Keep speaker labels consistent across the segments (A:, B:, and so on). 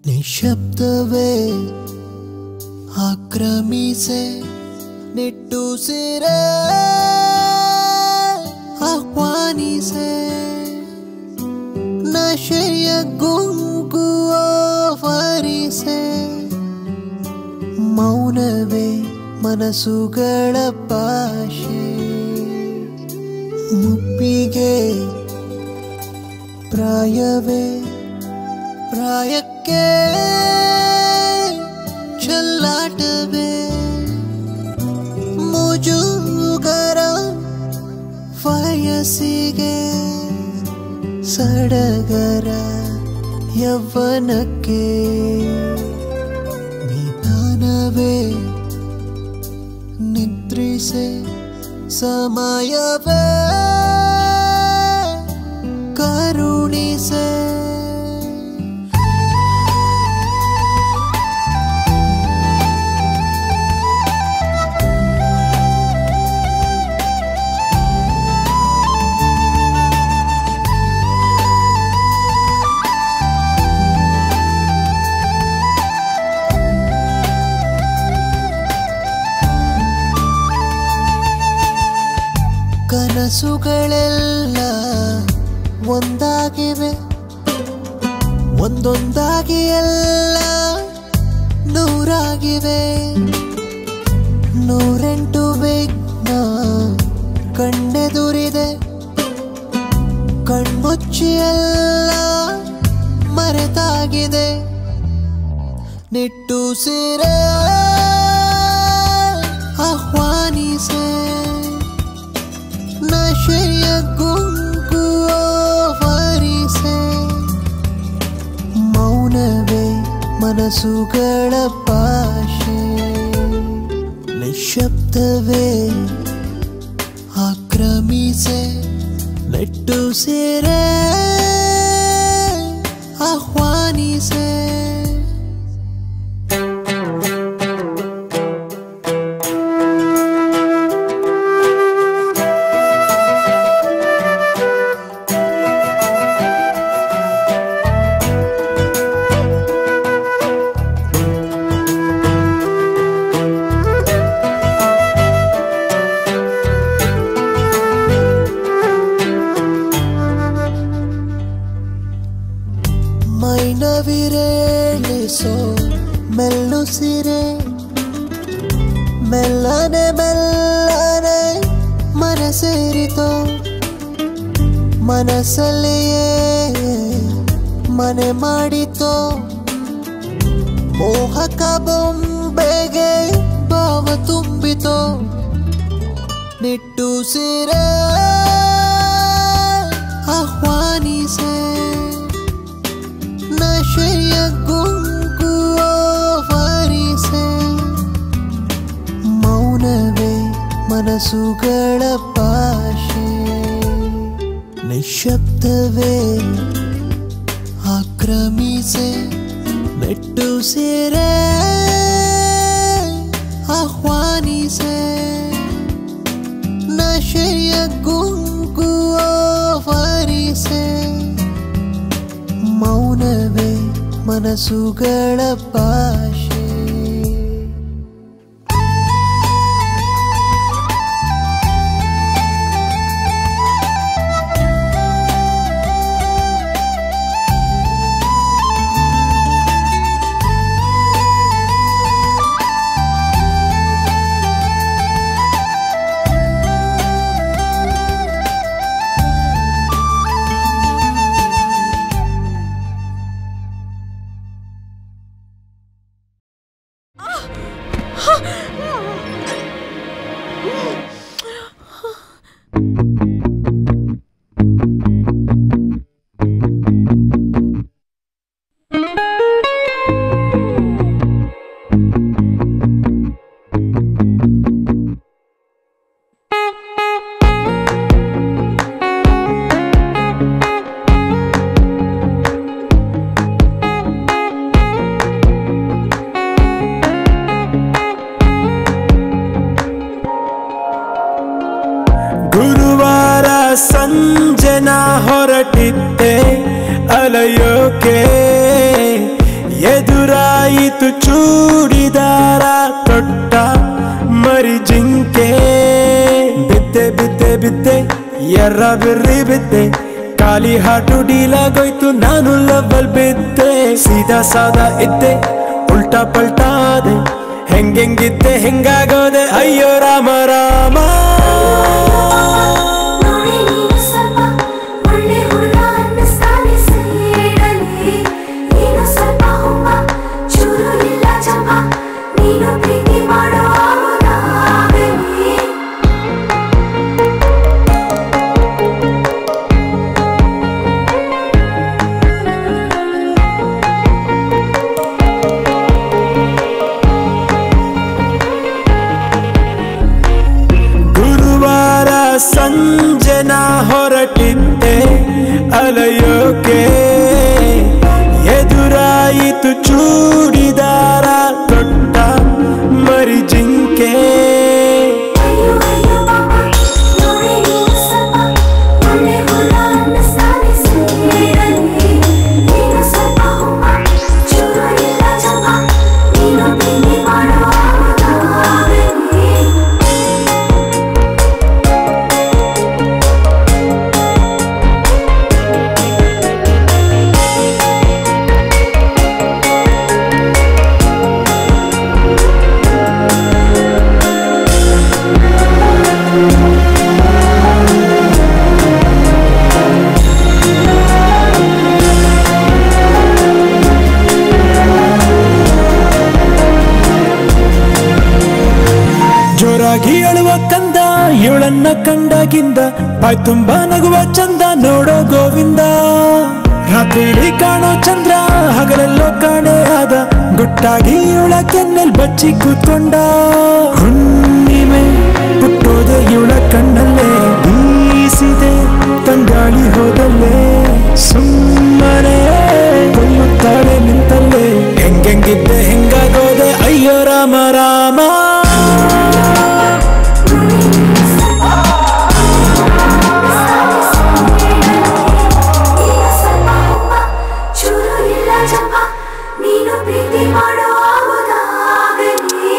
A: ನಿಶಬ್ದವೇ ಆಕ್ರಮಿಸೆ ನಿಟ್ಟುಸಿರೆ ಆಹ್ವಾನಿಸೆ ನಶೆಯ ಗುಂಗು ಆವರಿಸೆ ಮೌನವೇ ಮನಸ್ಸುಗಳ ಭಾಷೆ ಮುಪ್ಪಿಗೆ ಪ್ರಾಯವೇ ಪ್ರಾಯಕ್ಕೆ ಚೆಲ್ಲಾಟವೇ ಮುಜುಗರ ವಯಸ್ಸಿಗೆ ಸಡಗರ ಯೌವನಕ್ಕೆ ನಿಧಾನವೇ ನಿದ್ರಿಸೆ ಸಮಯವೇ ಕರುಣಿಸೆ ಕನಸುಗಳೆಲ್ಲ ಒಂದಾಗಿವೆ ಒಂದೊಂದಾಗಿ ಎಲ್ಲ ನೂರಾಗಿವೆ ನೂರೆಂಟು ವಿಘ್ನ ಕಣ್ಣೆದುರಿದೆ ಕಣ್ಮುಚ್ಚಿ ಎಲ್ಲ ಮರೆತಾಗಿದೆ ನಿಟ್ಟುಸಿರೆ ಆಹ್ವಾನಿಸೆ ನಶೆಯ ಗುಂಗು ಆವರಿಸೆ ಮೌನವೇ ಮನಸ್ಸುಗಳ ಭಾಷೆ ನಿಶಬ್ದವೇ ಆಕ್ರಮಿಸೆ ನೆಟ್ಟು ಸೇರೆ ಆಹ್ವಾನಿಸೆ ಮೈನವಿರೇಳಿಸೋ ಮೆಲ್ಲುಸಿರೆ ಮೆಲ್ಲನೆ ಮೆಲ್ಲನೆ ಮನಸೇರಿತೋ ಮನಸ್ಸಲ್ಲಿಯೇ ಮನೆ ಮಾಡಿತೋ ಮೋಹಕ ಬೊಂಬೆಗೆ ಭಾವ ತುಂಬಿತೋ ನಿಟ್ಟುಸಿರೆ ಆಹ್ವಾನಿಸೆ ನಶೆಯ ಗುಂಗು ಆವರಿಸೆ ಮೌನವೇ ಮನಸ್ಸುಗಳ ಭಾಷೆ ನಿಶಬ್ದವೇ ಆಕ್ರಮಿಸೆ ಮೆಟ್ಟು ಸೇರೆ ಆಹ್ವಾನಿಸೆ ನಶೆಯ ಗುಂಗು ಆವರಿಸೆ ಮೌನವೇ ಮನಸ್ಸುಗಳ ಭಾಷೆ
B: ಗುರುವಾರ ಸಂಜೆನ ಹೊರಟಿದ್ದೆ ಅಲಯೋಕೆ ಚೂಡಿದಾರ ತೊಟ್ಟ ಮರಿ ಜಿಂಕೆ ಬಿದ್ದೆ ಬಿದ್ದೆ ಬಿದ್ದೆ ಎರ್ರ ಬಿರ್ರಿ ಬಿದ್ದೆ ಖಾಲಿ ಹಾಟು ಡೀಲಾಗೋಯ್ತು ನಾನು ಲವಲ್ ಬಿದ್ದೆ ಸೀದಾ ಸಾದಾ ಇದ್ದೆ ಉಲ್ಟಾ ಪಲ್ಟಾದೆ ಹೆಂಗೆಂಗಿದ್ದೆ ಹೆಂಗಾಗೋದೆ ಅಯ್ಯೋ ರಾಮ ರಾಮ
C: ನೋಡಿ ನೀನು ಸ್ವಲ್ಪ ಒಳ್ಳೆ ಹುಡುಗ ಅನ್ನಿಸ್ತಾನೆ ಸೇಡಲಿ ನೀನು ಸ್ವಲ್ಪ ಹುಮ್ಮ ಚೂರು ಇಲ್ಲ ಚಂಪ ನೀನು ಪ್ರೀತಿ ಮಾಡೋ ಆಗುದಾಗಲಿ
B: ಗುರುವಾರ ಸಂಜೆ ನಾ ಹೊರಟಿದ್ದೆ ಅಲಯೋಕೆ ಎದುರಾಯಿತು ಚೂಡಿದಾರ ತೊಟ್ಟ ಮರಿ ಜಿಂಕೆ
C: ಅಯ್ಯೋ ಅಯ್ಯೋ ಬಾಬಾ ನೋಡಿ ನೀನು ಸ್ವಲ್ಪ ಒಳ್ಳೆ ಹುಡುಗ ಅನ್ನಿಸ್ತಾನೆ ಸೇಡಲಿ ನೀನು ಸ್ವಲ್ಪ ಹುಮ್ಮ ಚೂರು ಇಲ್ಲ ಚಂಪ ನೀನು ಪ್ರೀತಿ ಮಾಡೋ ಆಗುದಾಗಲಿ
B: ಜೋರಾಗಿ ಅಳುವ ಕಂದ ಇವಳನ್ನ ಕಂಡಾಗಿಂದ ಬಾಯ್ ತುಂಬಾ ನಗುವ ಚಂದ ನೋಡೋ ಗೋವಿಂದ ರಾತ್ರಿ ಕಾಣೋ ಚಂದ್ರ ಹಗಲೆಲ್ಲೋ ಕಾಣೆ ಆದ ಗುಟ್ಟಾಗಿ ಇವಳ ಕೆನ್ನೆಲ್ ಬಚ್ಚಿ ಕೂತ್ಕೊಂಡ ಹುಣ್ಣಿಮೆ ಹುಟ್ಟೋದೆ ಇವಳ ಕಣ್ಣಲ್ಲೇ ಬೀಸಿದೆ ತಂಗಾಳಿ ಹೋದಲ್ಲೇ ಸುಮ್ಮನೆ ಕೊಲ್ಲುತ್ತಾಳೆ ನಿಂತಲ್ಲೇ ಹೆಂಗೆಂಗಿದ್ದೆ ಹೆಂಗಾಗೋದೆ ಅಯ್ಯೋ ರಾಮ ರಾಮ
C: ನೀನು ಸ್ವಲ್ಪ ಹುಮ್ಮ ಚೂರು ಇಲ್ಲ ಚಂಪ ನೀನು ಪ್ರೀತಿ ಮಾಡೋ ಆಗುದಾಗಲಿ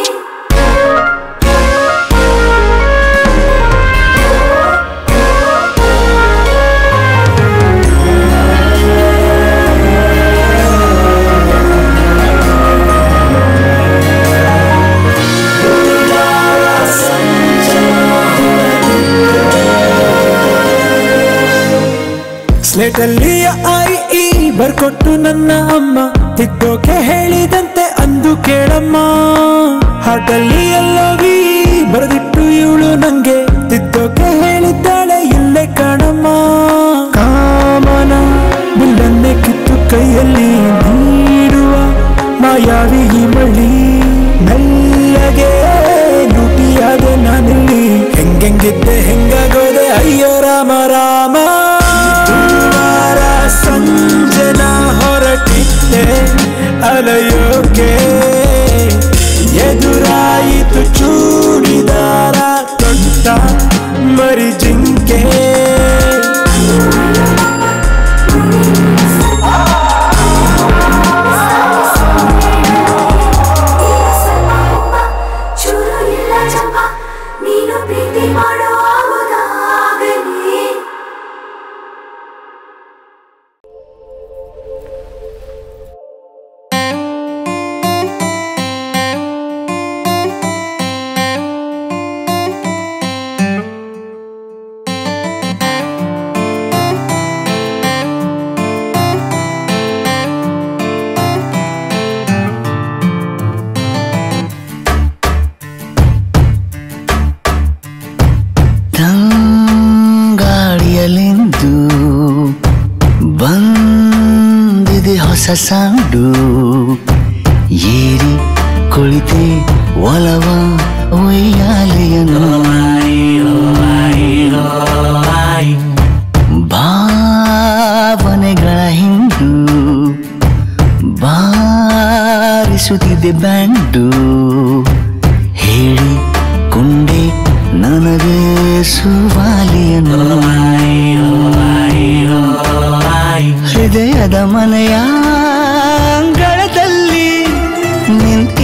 B: ಸ್ಲೇಟಲ್ಲಿ ಐ ಈ ಬರ್ಕೊಟ್ಟು ನನ್ನ ಅಮ್ಮ ತಿದ್ದೋಕೆ ಹೇಳಿದಂತೆ ಅಂದು ಕೇಳಮ್ಮ ಹಾಟಲ್ಲಿ ಎಲ್ಲವಿ ಬರೆದಿಟ್ಟು ಇವಳು ನಂಗೆ ತಿದ್ದೋಕೆ ಹೇಳಿದ್ದಾಳೆ ಇಲ್ಲೇ ಕಾಣಮ್ಮ ಕಾಮನ ಬಿಲ್ಲನ್ನೇ ಕಿತ್ತು ಕೈಯಲ್ಲಿ ನೀಡುವ ಮಾಯಾವಿ ಈ ಮಳ್ಳಿ ಮೆಲ್ಲಗೆ ಲೂಟಿಯಾದೆ ನಾನಿಲ್ಲಿ ಹೆಂಗೆಂಗಿದ್ದೆ ಹೆಂಗಾಗೋದೆ ಅಯ್ಯೋ ರಾಮ ರಾಮ ಗುರುವಾರ ಸಂಜೆ ನಾ ಹೊರಟಿದ್ದೆ ಅಲಯೋಕೆ ಎದುರಾಯಿತು ಚೂಡಿದಾರ ತೊಟ್ಟ ಮರಿ ಜಿಂಕೆ
C: ನೀನು ಸ್ವಲ್ಪ ಹುಮ್ಮ ಚೂರು ಇಲ್ಲ ಚಂಪ ನೀನು ಪ್ರೀತಿ ಮಾಡೋ ಆಗುದಾಗಲಿ
A: ತಂಗಾಳಿಯಲೆಂದು ಬಂದಿದೆ ಹೊಸ ಸಾಡು ಏರಿ ಕುಳಿತೆ ಒಲವ ಒಯ್ಯಾಲೆಯನ್ನು ಭಾವನೆಗಳ ಹಿಂಡು ಬಾರಿಸುತ್ತಿದೆ ಬ್ಯಾಂಡು ಹೇಳಿ ಕೊಂಡೆ ನನಗೆ ಸುವಾಲಿಯನ್ನು ಹೃದಯದ ಮನೆಯ ಅಂಗಳದಲ್ಲಿ ನಿಂತಿ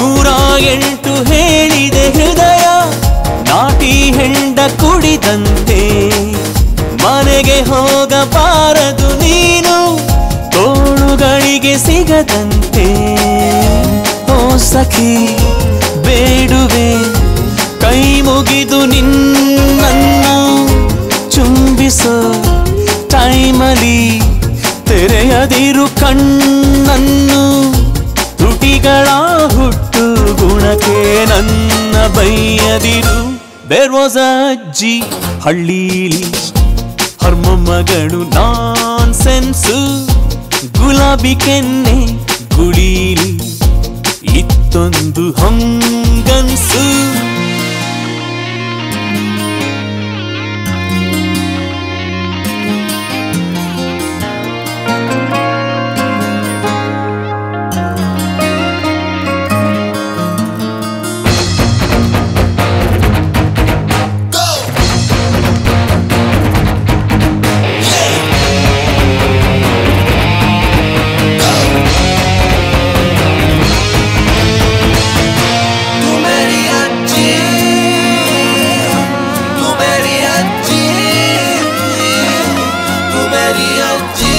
D: ನೂರ ಎಂಟು ಹೇಳಿದೆ ಹೃದಯ ನಾಟಿ ಹೆಂಡ ಕುಡಿದಂತೆ ಮನೆಗೆ ಹೋಗಬಾರದು ನೀನು ತೋಳುಗಳಿಗೆ ಸಿಗದಂತೆ ಓ ಸಖಿ ಬೇಡುವೆ ಕೈ ಮುಗಿದು ನಿನ್ನನ್ನು ಚುಂಬಿಸೋ ಟೈಮಲಿ ತೆರೆಯದಿರು ಕಣ್ಣನ್ನು ತುಟಿಗಳ ಹುಟ್ಟು ಗುಣಕ್ಕೆ ನನ್ನ ಬೈಯದಿರು ದೇರ್ ವಾಸ್ ಅಜ್ಜಿ ಹಳ್ಳೀಲಿ ಹರ್ಮ ಮಗಳು ನಾನ್ ಸೆನ್ಸು ಗುಲಾಬಿ ಕೆನ್ನೆ ಗುಳೀಲಿ ಇತ್ತೊಂದು ಹಂಗನ್ಸು
E: Tu मेरी अच्छी तू मेरी अच्छी तू मेरी अच्छी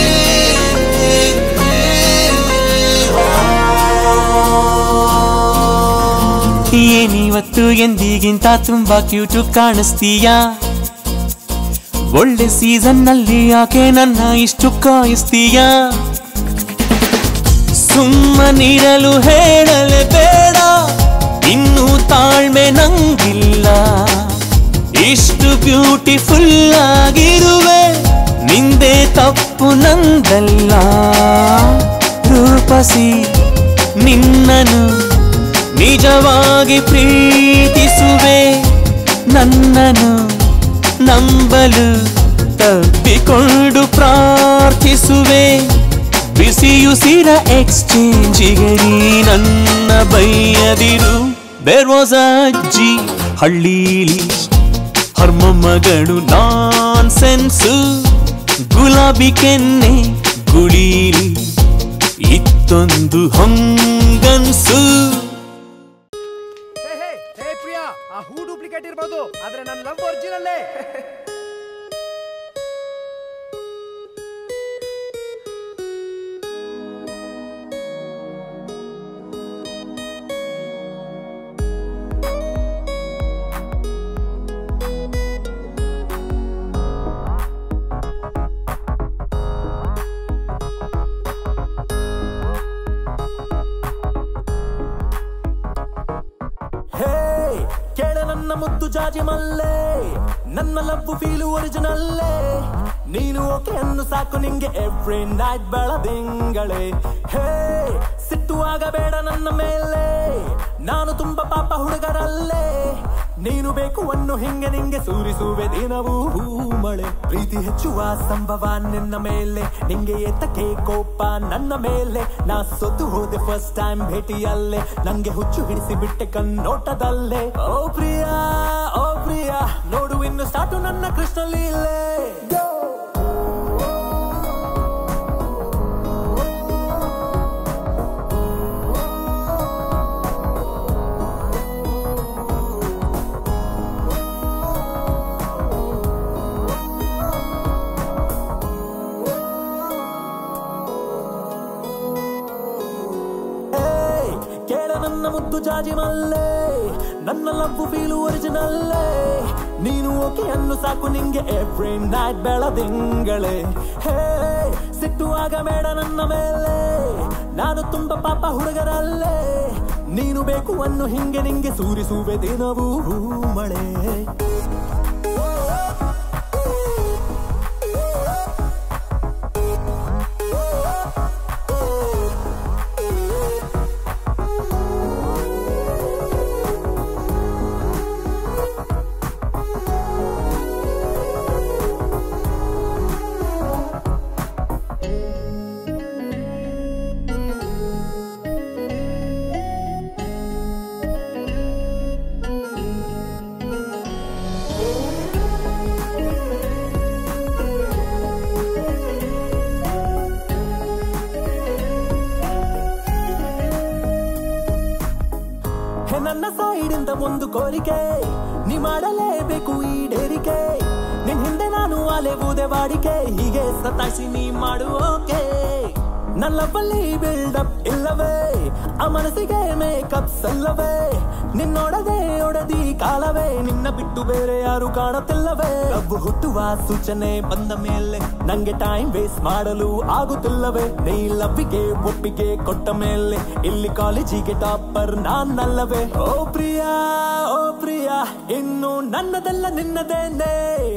D: ಏನಿವತ್ತು ಎಂದಿಗಿಂತ ತುಂಬಾ ಕ್ಯೂಟು ಕಾಣಿಸ್ತೀಯಾ ಒಳ್ಳೆ ಸೀಸನ್ ನಲ್ಲಿ ಯಾಕೆ ನನ್ನ ಇಷ್ಟು ಕಾಯಿಸ್ತೀಯಾ ಸುಮ್ಮನಿರಲು ಹೇಳಲೆ ಬೇಡ ಇನ್ನು ತಾಳ್ಮೆ ನಂಗಿಲ್ಲ ಇಷ್ಟು ಬ್ಯೂಟಿಫುಲ್ ಆಗಿರುವೆ ನಿಂದೆ ತಪ್ಪು ನಂದಲ್ಲ ರೂಪಸಿ ನಿನ್ನನು ನಿಜವಾಗಿ ಪ್ರೀತಿಸುವೆ ನನ್ನನು ನಂಬಲು ತಪ್ಪಿಕೊಂಡು ಪ್ರಾರ್ಥಿಸುವೆ ಬಿಸಿಯುಸಿರ ಎಕ್ಸ್ಚೇಂಜಿಗೆ ನೀ ನನ್ನ ಬೈಯದಿರು ದೇರ್ ವಾಸ್ ಅಜ್ಜಿ ಹಳ್ಳೀಲಿ ಹರ್ಮ ಮಗಳು ನಾನ್ ಸೆನ್ಸು ಗುಲಾಬಿ ಕೆನ್ನೆ ಗುಳೀಲಿ ಇತ್ತೊಂದು ಹಂಗನ್ಸು
F: ಹೇ ಹೇ ಹೇ ಪ್ರಿಯಾ ಆ ಹೂ ಡೂಪ್ಲಿಕೇಟ್ ಇರ್ಬೋದು ಆದ್ರೆ ನನ್ನ ಲವ್ ಒರಿಜಿನಲ್ಲೇ
D: ಹೇ ಕೇಳ ನನ್ನ ಮುದ್ದು ಜಾಜಿ ಮಲ್ಲೆ ನನ್ನ ಲವ್ ಫೀಲು ಒರಿಜಿನಲ್ಲೇ ನೀನು ಓಕೆ ಅನ್ನು ಸಾಕು ನಿಂಗೆ ಎವ್ರಿ ನೈಟ್ ಬೆಳದಿಂಗಳೇ ಹೇ ಸಿಟ್ಟು ಆಗಬೇಡ ನನ್ನ ಮೇಲೆ ನಾನು ತುಂಬಾ ಪಾಪ ಹುಡುಗರಲ್ಲೇ ನೀನು ಬೇಕು ಅನ್ನು ಹಿಂಗೆ ನಿಂಗೆ ಸೂರಿಸುವೆ ದಿನವೂ ಮಳೆ ಪ್ರೀತಿ ಹೆಚ್ಚುವ ಸಂಭವ ನಿನ್ನ ಮೇಲೆ ನಿಂಗೆ ಎತ್ತಕ್ಕೆ ಕೋಪ ನನ್ನ ಮೇಲೆ ನಾ ಸೊತ್ತು ಹೋದೆ ಫಸ್ಟ್ ಟೈಮ್ ಭೇಟಿಯಲ್ಲೇ ನಂಗೆ ಹುಚ್ಚು ಹಿಡಿಸಿ ಬಿಟ್ಟೆ ಕಣ್ಣೋಟದಲ್ಲೇ ಓ ಪ್ರಿಯಾ ಓ ಪ್ರಿಯಾ ನೋಡು ಇನ್ನು ಸ್ಟಾರ್ಟು ನನ್ನ ಕೃಷ್ಣ ಲೀಲೆ ಏಯ್, ಕೇಳ ನನ್ನ ಮುದ್ದು ಜಾಜಿ ಮಲ್ಲೆ ನನ್ನ ಲವ್ ಫೀಲು ಒರಿಜಿನಲ್ಲೇ ನೀನು ಓಕೆ ಅನ್ನು ಸಾಕು ನಿಂಗೆ ಎವ್ರಿ ನೈಟ್ ಬೆಳದಿಂಗಳೇ ಹೇ ಸಿಟ್ಟು ಆಗಬೇಡ ನನ್ನ ಮೇಲೆ ನಾನು ತುಂಬಾ ಪಾಪ ಹುಡುಗರಲ್ಲೇ ನೀನು ಬೇಕು ಅನ್ನು ಹಿಂಗೆ ನಿಂಗೆ ಸೂರಿಸುವೆ ದಿನವೂ ಮಳೆ ಹೇ ನನ್ನ ಸೈಡಿಂದ ಒಂದು ಕೋರಿಕೆ ನೀ ಮಾಡಲೇಬೇಕು ಈ ಡೇರಿಕೆ ನಿನ್ ಹಿಂದೆ ನಾನು ಅಲೆವುದೇ ವಾಡಿಕೆ ಹೀಗೆ ಸತಾಯಿಸಿ ನೀ ಮಾಡುವೋಕೆ ನನ್ನ ಬಲ್ಲಿ ಬಿಲ್ಡಪ್ ಇಲ್ಲವೇ ಆ ಮನಸ್ಸಿಗೆ ಮೇಕಪ್ ಸಲ್ಲವೇ ನಿನ್ನೊಡದೆ ಒಡದಿ ಕಾಲವೇ ನಿನ್ನ ಬಿಟ್ಟು ಬೇರೆ ಯಾರು ಕಾಣುತ್ತಿಲ್ಲವೇ ಲವ್ ಹುಟ್ಟುವ ಸೂಚನೆ ಬಂದ ಮೇಲೆ ನಂಗೆ ಟೈಮ್ ವೇಸ್ಟ್ ಮಾಡಲು ಆಗುತ್ತಿಲ್ಲವೇ ನೀ ಲವ್ವಿಗೆ ಒಪ್ಪಿಗೆ ಕೊಟ್ಟ ಮೇಲೆ ಇಲ್ಲಿ ಕಾಲೇಜಿಗೆ ಟಾಪರ್ ನಾನಲ್ಲವೇ ಓ ಪ್ರಿಯಾ ಓ ಪ್ರಿಯಾ ಇನ್ನು ನನ್ನದೆಲ್ಲ ನಿನ್ನದೇನೆ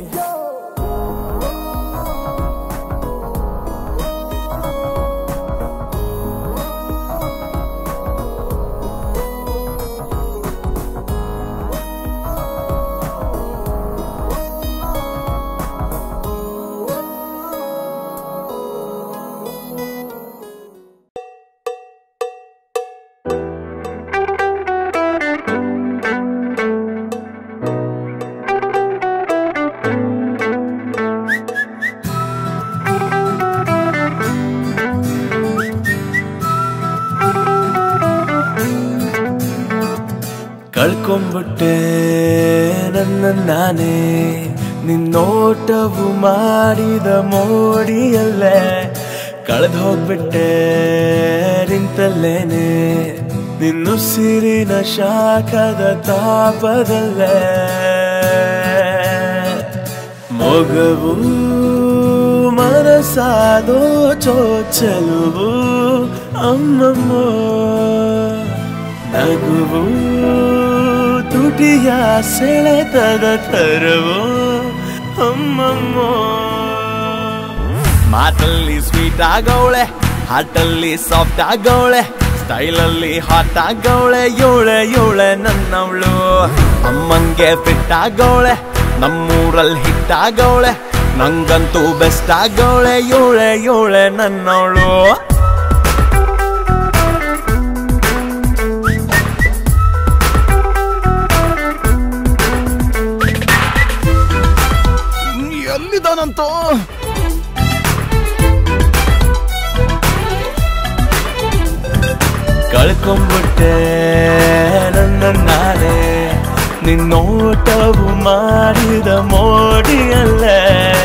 G: ಕಳ್ಕೊಂಬಿಟ್ಟೆ ನನ್ನ ನಾನೇ ನಿನ್ನೋಟವು ಮಾಡಿದ ಮೋಡಿಯಲ್ಲೇ ಕಳೆದು ಹೋಗ್ಬಿಟ್ಟೆ ನಿಂತಲ್ಲೇನೆ ನಿನ್ನುಸಿರಿನ ಶಾಖದ ತಾಪದಲ್ಲೇ ಮೊಗವು ಮನಸಾದೋ ಚೋಚಲುವು ಅಮ್ಮಮ್ಮ ನಗುವು ತುಟಿಯ ಸೆಳೆತದ ತರವು ಅಮ್ಮಮ್ಮ ಮಾತಲ್ಲಿ ಸ್ವೀಟ್ ಆಗವಳೆ ಹಾಟಲ್ಲಿ ಸಾಫ್ಟ್ ಆಗವಳೆ ಸ್ಟೈಲಲ್ಲಿ ಹಾಟ್ ಆಗವಳೆ ಯೋಳೆ ಯೋಳೆ ನನ್ನವಳು ಅಮ್ಮಂಗೆ ಫಿಟ್ ಆಗವಳೆ ನಮ್ಮೂರಲ್ಲಿ ಹಿಟ್ ಆಗವಳೆ ನಂಗಂತೂ ಬೆಸ್ಟ್ ಆಗವಳೆ ಯೋಳೆ ಯೋಳೆ ನನ್ನವಳು ಎಲ್ಲಿದಾನಂತೋ ಕಳ್ಕೊಂಬಿಟ್ಟೆ ನನ್ನ ನಾನೇ ನಿನ್ನೋಟವು ಮಾಡಿದ ಮೋಡಿಯಲ್ಲೇ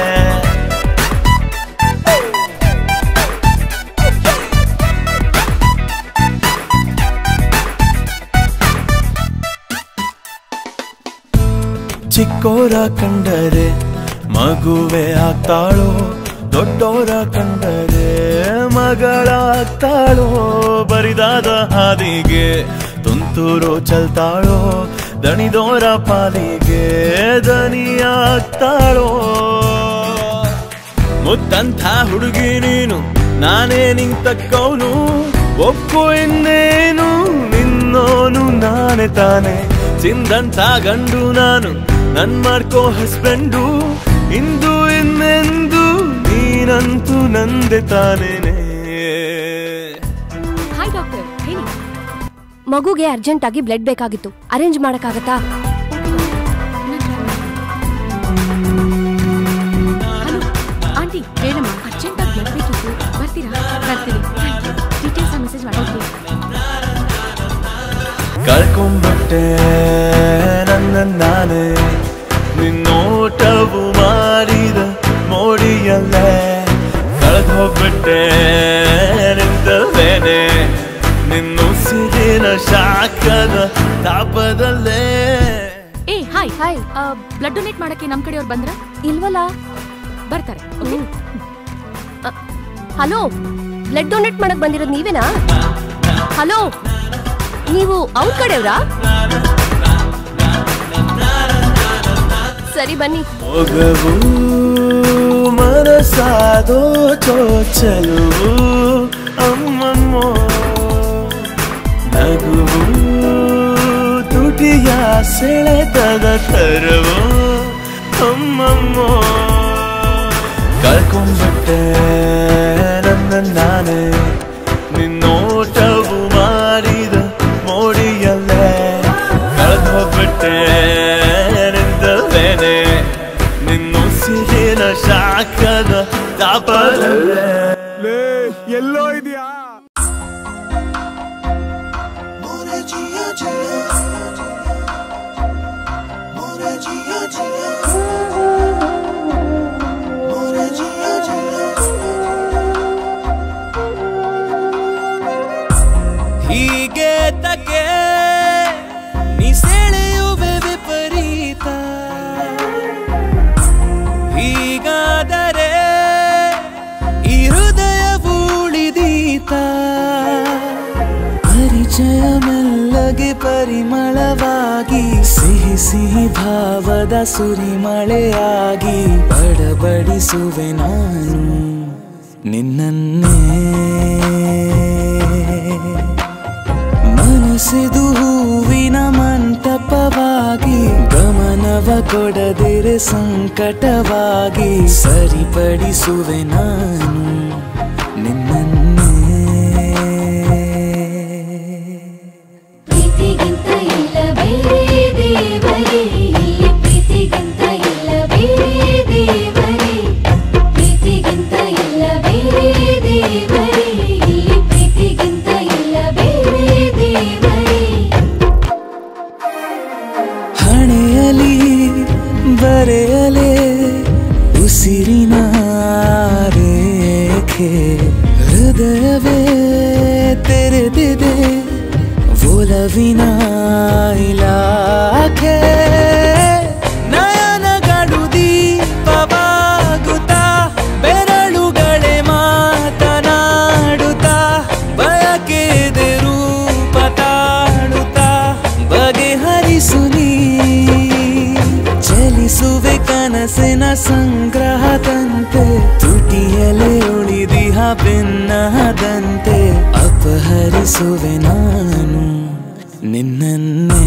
G: ಚಿಕ್ಕೋರ ಕಂಡರೆ ಮಗುವೆ ಆಗ್ತಾಳೋ ದೊಡ್ಡೋರ ಕಂಡರೆ ಮಗಳಾಗ್ತಾಳೋ ಬರಿದಾದ ಹಾದಿಗೆ ತುಂತುರು ಚಲ್ತಾಳೋ ದಣಿದೋರ ಪಾಲಿಗೆ ದನಿಯಾಗ್ತಾಳೋ ಮುತ್ತಂಥ ಹುಡುಗಿ ನೀನು ನಾನೇ ನಿಂಗ್ ತಕ್ಕವನು ಒಪ್ಪು ಇನ್ನೇನು ನಿನ್ನೋನು ನಾನೇ ತಾನೆ ಚಿಂದಂಥ ಗಂಡು ನಾನು ನನ್ ಮಾಡ್ಕೋ ಹಸ್ಬೆಂಡು ಇಂದು ಇನ್ನೆಂದು ನೀನಂತೂ ನಂದೆ ತಾನೇನೆ
H: ಹಾಯ್ ಡಾಕ್ಟರ್ ಹೇಳಿ ಮಗುಗೆ ಅರ್ಜೆಂಟ್ ಆಗಿ ಬ್ಲಡ್ ಬೇಕಾಗಿತ್ತು ಅರೇಂಜ್ ಮಾಡಕ್ಕಾಗತ್ತಾ ಹಲೋ ಆಂಟಿ ಹೇಳಮ್ಮ ಅರ್ಜೆಂಟ್ ಆಗಿ ಬ್ಲಡ್ ಬೇಕಿತ್ತು ಬರ್ತೀರಾ ಬರ್ತೀನಿ ಡೀಟೇಲ್ಸ್ ಮೆಸೇಜ್ ಮಾಡಿ
G: ಕಳ್ಕೊಂಡ್ಬಿಟ್ಟೆ ನನ್ನ ನಾನೇ ನಿನ್ನೋಟವು ಮಾಡಿದ ಮೋಡಿಯಲ್ಲೇ ಕಳೆದು ಹೋಗ್ಬಿಟ್ಟೆ ನಿಂತಲ್ಲೇನೆ ನಿನ್ನುಸಿರಿನ ಶಾಖದ ತಾಪದಲ್ಲೇ
H: ಏ ಹಾಯ್ ಹಾಯ್ ಬ್ಲಡ್ ಡೊನೇಟ್ ಮಾಡಕ್ಕೆ ನಮ್ ಕಡೆಯವ್ರು ಬಂದ್ರ ಇಲ್ವಲ್ಲ ಬರ್ತಾರೆ ಹಲೋ ಬ್ಲಡ್ ಡೊನೇಟ್ ಮಾಡಕ್ ಬಂದಿರೋದು ನೀವೇನಾ ಹಲೋ ನೀವು ಅವ್ರ ಕಡೆಯವ್ರಾ ಸರಿ ಬನ್ನಿ
G: ಮೊಗವು ಮನಸಾದೋ ಚೋಚಲು ಅಮ್ಮಮ್ಮ ನಗುವು ತುಟಿಯ ಸೆಳೆತದ ತರವು ಅಮ್ಮಮ್ಮ ಕಳ್ಕೊಂಡ್ಬಿಟ್ಟೆ ನನ್ನ ನಾನೇ ನಿನ್ನೋಟವು ಮಾಡಿದ ಮೋಡಿಯಲ್ಲೇ ಕಳೆದು ಹೋಗ್ಬಿಟ್ಟೆ ನಿಂತಲ್ಲೇನೆ ನಿನ್ನುಸಿರಿನ ಶಾಖದ ತಾಪದಲ್ಲೇ
F: ಎಲ್ಲೋ ಇದೆಯಾ
E: More Gio Gio
G: ಹೀಗೆ ತಕೆ ನೀ ಸೆಳೆಯುವೆ ವಿಪರೀತ ಹೀಗಾದರೆ ಈ ಹೃದಯ ಉಳಿದೀತ ಪರಿಚಯ ಮೆಲ್ಲಗೆ ಪರಿಮಳವಾಗಿ ಸಿಹಿ ಸಿಹಿ ಭಾವದ ಸುರಿಮಳೆಯಾಗಿ ಬಡಬಡಿಸುವೆ ನಾನು ನಿನ್ನನ್ನೇ ಮನಸ್ಸಿದು ಹೂವಿನ ಮಂಟಪವಾಗಿ ಗಮನವ ಕೊಡದಿರೆ ಸಂಕಟವಾಗಿ ಸರಿಪಡಿಸುವೆ ನಾನು ನಿನ್ನನ್ನೇ
C: ಪ್ರೀತಿಗಿಂತ ಇಲ್ಲ ಬೇರೆ ದೇವರೇ ಇಲ್ಲಿ ಪ್ರೀತಿಗಿಂತ ಇಲ್ಲ ಬೇರೆ ದೇವರೇ ಪ್ರೀತಿಗಿಂತ ಇಲ್ಲ ಬೇರೆ ದೇವರೇ ಇಲ್ಲಿ ಪ್ರೀತಿಗಿಂತ ಇಲ್ಲ ಬೇರೆ ದೇವರೇ
G: ಹಣೆಯಲಿ ಬರೆಯಲೆ ಉಸಿರಿನ ರೇಖೆ ಹೃದಯವೇ ತೆರೆದಿದೆ ಒಲವಿನ ಇಲಾಖೆ ನಯನಗಳು ದೀಪವಾಗುತ್ತಾ ಬೆರಳುಗಳೇ ಮಾತನಾಡುತ್ತಾ ಬಯಕೆದೆ ರೂಪ ತಾಡುತ್ತಾ ಬಗೆಹರಿಸು ನೀ ಚಲಿಸುವೆ ಕನಸಿನ ಸಂಗ್ರಹದಂತೆ ತುಟಿಯಲೆ ಉಳಿದಿಹ ಬೆನ್ನಹದಂತೆ ಅಪಹರಿಸುವೆ ನಾನು ನಿನ್ನನ್ನೇ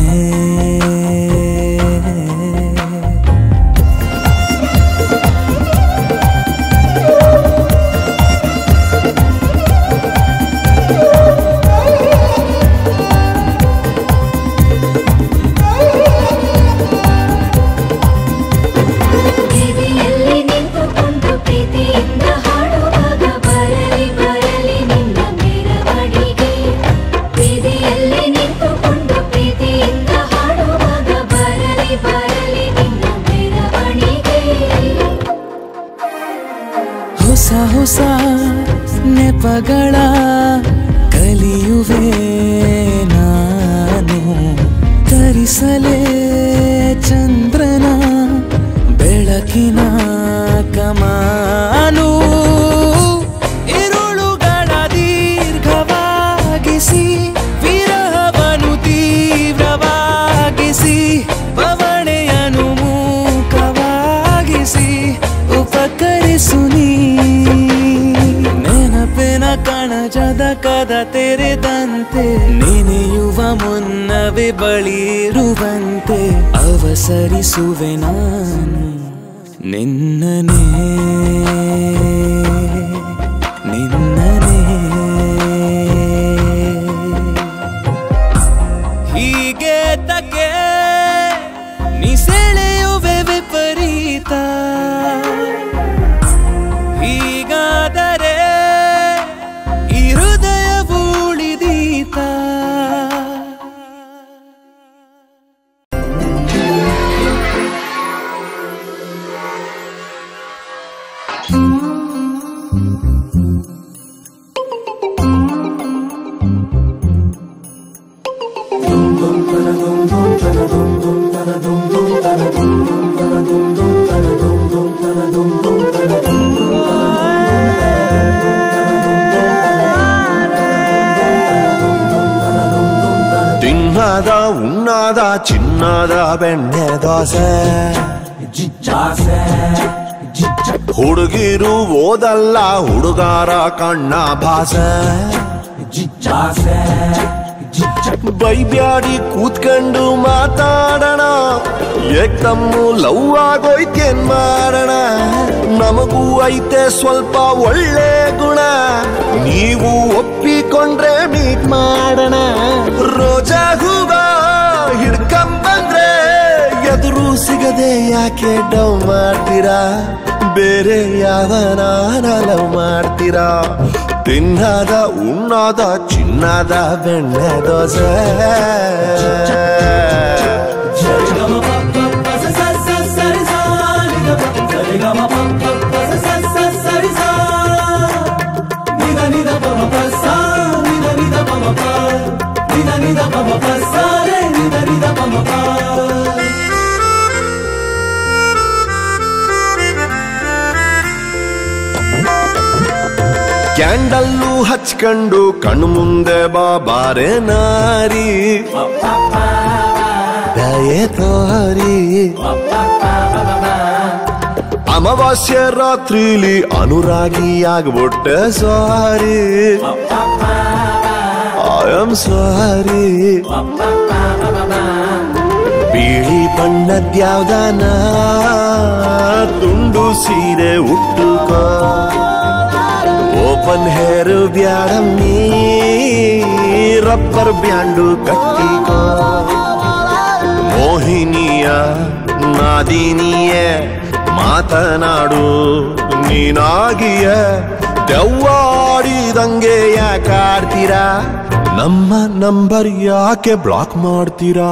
C: ಬೀದಿಯಲ್ಲಿ ನಿಂತುಕೊಂಡು ಪ್ರೀತಿಯಿಂದ ಹಾಡುವಾಗ ಬರಲಿ ಬರಲಿ ನಿನ್ನ ಮೆರವಣಿಗೆ ಬೀದಿಯಲ್ಲಿ ನಿಂತುಕೊಂಡು ಪ್ರೀತಿಯಿಂದ ಹಾಡುವಾಗ ಬರಲಿ ಬರಲಿ ನಿನ್ನ ಮೆರವಣಿಗೆ
G: ಹೊಸ ಹೊಸ ನೆಪಗಳ ಕಲಿಯುವೆ ನಾನು ತರಿಸಲೇ ಚಂದ್ರನ ಬೆಳಕಿನ ಕಮಾನು ಇರುಳುಗಳ ದೀರ್ಘವಾಗಿಸಿ ವಿರಹವನು ತೀವ್ರವಾಗಿಸಿ ಬವಣೆಯನು ಮೂಕವಾಗಿಸಿ ಉಪಕರಿಸು ನೀ ನೆನಪಿನ ಕಣಜದ ಕದ ತೆರೆದಂತೆ ನೆನೆಯುವ ಮುನ್ನವೇ ಬಳಿರುವಂತೆ ಅವಸರಿಸುವೆ ನಾನು ನಿನ್ನನೇ ನಿನ್ನನೇ ಹೀಗೆ ತಕೆ ನೀ ಸೆಳೆಯುವೆ ವಿಪರೀತ ಹೀಗಾದರೆ ಈ ಹೃದಯ ಉಳಿದೀತ
I: ತಿನ್ನದ ಉಣ್ಣದ ಚಿನ್ನದ ಬೆಣ್ಣೆ ದೋಸೆ ಹುಡುಗಿರು ಓದಲ್ಲ ಹುಡುಗಾರ ಕಣ್ಣ ಭಾಸೆ ಬೈಬ್ಯಾಡಿ ಕೂತ್ಕೊಂಡು ಮಾತಾಡೋಣ ಏಕ್ದಮ್ಮು ಲವ್ ಆಗೋಯ್ತೇನ್ ಮಾಡೋಣ ನಮಗೂ ಐತೆ ಸ್ವಲ್ಪ ಒಳ್ಳೆ ಗುಣ ನೀವು ಒಪ್ಪಿಕೊಂಡ್ರೆ ಮೀಟ್ ಮಾಡೋಣ ರೋಜಾ ಹೂವ ಹಿಡ್ಕಂಬಂದ್ರೆ ಎದುರು ಸಿಗದೆ ಯಾಕೆ ಡವ್ ಮಾಡ್ತೀರಾ ಬೇರೆ ಯಾವನ ಲವ್ ಮಾಡ್ತೀರಾ ತಿನ್ನದ ಉಣ್ಣದ ಚಿನ್ನದ ಬೆಣ್ಣೆ ದೋಸೆ
D: ನಿಧ ನಿಧ ಪಮ ಪ ಸಾ ನಿಧ ನಿಧ ಪಮ ಪ
I: ಕ್ಯಾಂಡಲ್ಲು ಹಚ್ಕೊಂಡು ಕಣ್ಣು ಮುಂದೆ ಬಾಬಾರೆ ನಾರಿ ದಯೆ ತೋರಿ ಅಮಾವಾಸ್ಯ ರಾತ್ರಿಲಿ ಅನುರಾಗಿಯಾಗ್ಬಿಟ್ಟೆ ಸಾರಿ ಐ ಆಮ್ ಸಾರಿ ಬಿಳಿ ಬಣ್ಣದ್ಯಾವ್ದಾನ ತುಂಡು ಸೀರೆ ಉಟ್ಟುಕೋ ಓಪನ್ ಹೇರ್ ಬ್ಯಾಡಮ್ಮಿ ರಬ್ಬರ್ ಬ್ಯಾಂಡು ಕಟ್ಟಿಕೋ ಮೋಹಿನಿಯ ನಾದಿನಿಯ ಮಾತನಾಡು ನೀನಾಗಿಯ ದೆವ್ವಾಡಿದಂಗೆ ಯಾಕಾಡ್ತೀರಾ ನಮ್ಮ ನಂಬರ್ ಯಾಕೆ ಬ್ಲಾಕ್ ಮಾಡ್ತೀರಾ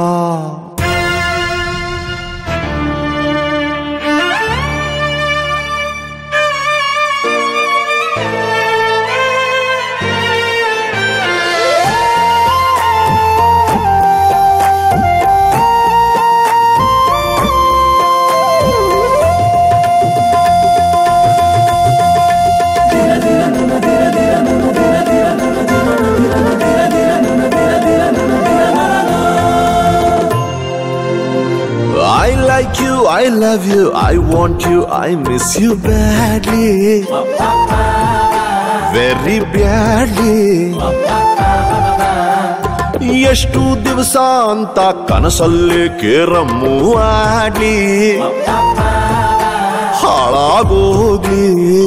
I: I like you, I love you, I want you, I miss you badly. Very badly. ಎಷ್ಟು ದಿವಸ ಅಂತ ಕನಸಲ್ಲಿ ಕೇರಮ್ಮು ಆಡ್ಲಿ ಹಾಳಾಗೋಗ್ಲಿ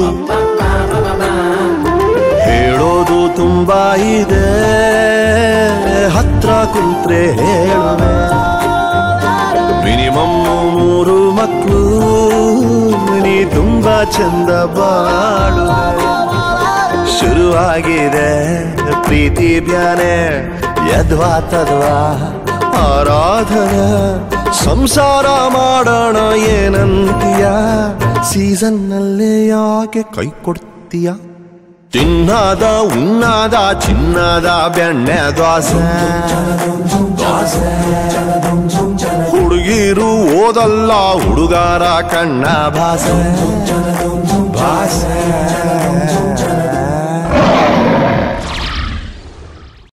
I: ಹೇಳೋದು ತುಂಬಾ ಇದೆ ಹತ್ರ ಕುಂತ್ರೆ ಹೇಳುವೆ ಮಿನಿಮಮ್ ಮೂರು ಮಕ್ಕಳು ನೀ ತುಂಬಾ ಚಂದ ಬಾಳು ಶುರುವಾಗಿದೆ ಪ್ರೀತಿ ಬ್ಯಾನೆ ಯದ್ವಾ ತದ್ವಾ ಆರಾಧನೆ ಸಂಸಾರ ಮಾಡೋಣ ಏನಂತೀಯ ಸೀಸನ್ ನಲ್ಲೇ ಯಾಕೆ ಕೈ ಕೊಡ್ತೀಯ ತಿನ್ನಾದ ಉಣ್ಣಾದ ಚಿನ್ನದ ಬೆಣ್ಣೆ ದೋಸೆ ಹುಡುಗಿರು ಓದಲ್ಲ ಹುಡುಗಾರ ಕಣ್ಣ ಭಾಸೆ ಭಾಸೆ